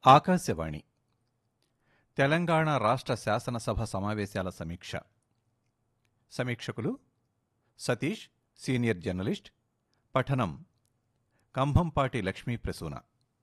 ఆకాశవాణి తెలంగాణ రాష్ట్ర శాసనసభ సమావేశాల సమీక్ష సమీక్షకులు సతీష్ సీనియర్ జర్నలిస్ట్ పఠనం కంభంపాటి లక్ష్మీ ప్రసూన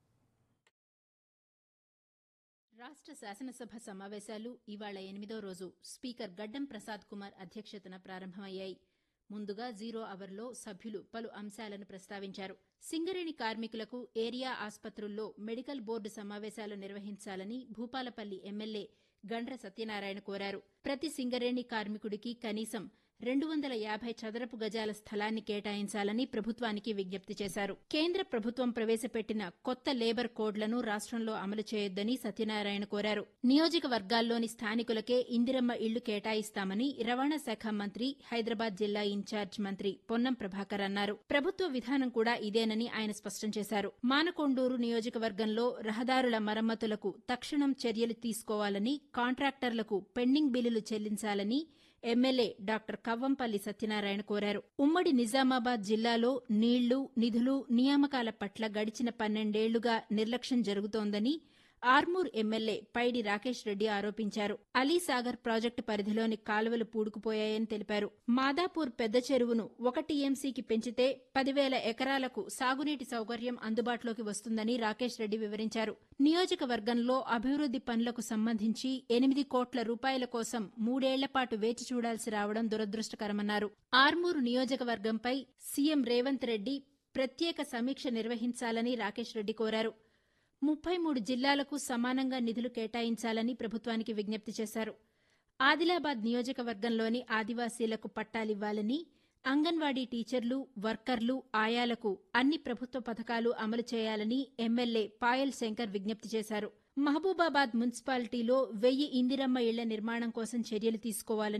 రాష్ట్ర శాసనసభ సమావేశాలు ఇవాళ ఎనిమిదో రోజు స్పీకర్ గడ్డం ప్రసాద్ కుమార్ అధ్యక్షతన ప్రారంభమయ్యాయి ముందుగా జీరో అవర్లో సభ్యులు పలు అంశాలను ప్రస్తావించారు సింగరేణి కార్మికులకు ఏరియా ఆసుపత్రుల్లో మెడికల్ బోర్డు సమావేశాలు నిర్వహించాలని భూపాలపల్లి ఎమ్మెల్యే గండ్ర సత్యనారాయణ కోరారు ప్రతి సింగరేణి కార్మికుడికి కనీసం రెండు వందల యాభై చదరపు గజాల స్థలాన్ని కేటాయించాలని ప్రభుత్వానికి విజ్ఞప్తి చేశారు కేంద్ర ప్రభుత్వం ప్రవేశపెట్టిన కొత్త లేబర్ కోడ్లను రాష్ట్రంలో అమలు చేయొద్దని సత్యనారాయణ కోరారు నియోజకవర్గాల్లోని స్థానికులకే ఇందిరమ్మ ఇళ్లు కేటాయిస్తామని రవాణా శాఖ మంత్రి హైదరాబాద్ జిల్లా ఇన్ఛార్జ్ మంత్రి పొన్నం ప్రభాకర్ అన్నారు ప్రభుత్వ విధానం కూడా ఇదేనని ఆయన స్పష్టం చేశారు మానకొండూరు నియోజకవర్గంలో రహదారుల మరమ్మతులకు తక్షణం చర్యలు తీసుకోవాలని కాంట్రాక్టర్లకు పెండింగ్ బిల్లులు చెల్లించాలని ఎమ్మెల్యే డాక్టర్ కవ్వంపల్లి సత్యనారాయణ కోరారు ఉమ్మడి నిజామాబాద్ జిల్లాలో నీళ్లు నిధులు నియామకాల పట్ల గడిచిన పన్నెండేళ్లుగా నిర్లక్ష్యం జరుగుతోందని ఆర్మూర్ ఎమ్మెల్యే పైడి రాకేష్ రెడ్డి ఆరోపించారు అలీసాగర్ ప్రాజెక్టు పరిధిలోని కాలువలు పూడుకుపోయాయని తెలిపారు మాదాపూర్ పెద్ద చెరువును ఒక టీఎంసీకి పెంచితే పదివేల ఎకరాలకు సాగునీటి సౌకర్యం అందుబాటులోకి వస్తుందని రాకేష్ రెడ్డి వివరించారు నియోజకవర్గంలో అభివృద్ది పనులకు సంబంధించి ఎనిమిది కోట్ల రూపాయల కోసం మూడేళ్ల పాటు వేచి చూడాల్సి రావడం దురదృష్టకరమన్నారు ఆర్మూరు నియోజకవర్గంపై సీఎం రేవంత్ రెడ్డి ప్రత్యేక సమీక్ష నిర్వహించాలని రాకేష్ రెడ్డి కోరారు ముప్పై మూడు జిల్లాలకు సమానంగా నిధులు కేటాయించాలని ప్రభుత్వానికి విజ్ఞప్తి చేశారు ఆదిలాబాద్ నియోజకవర్గంలోని ఆదివాసీలకు పట్టాలివ్వాలని అంగన్వాడీ టీచర్లు వర్కర్లు ఆయాలకు అన్ని ప్రభుత్వ పథకాలు అమలు చేయాలని ఎమ్మెల్యే పాయల్ శంకర్ విజ్ఞప్తి చేశారు మహబూబాబాద్ మున్సిపాలిటీలో వెయ్యి ఇందిరమ్మ ఇళ్ల నిర్మాణం కోసం చర్యలు తీసుకోవాలని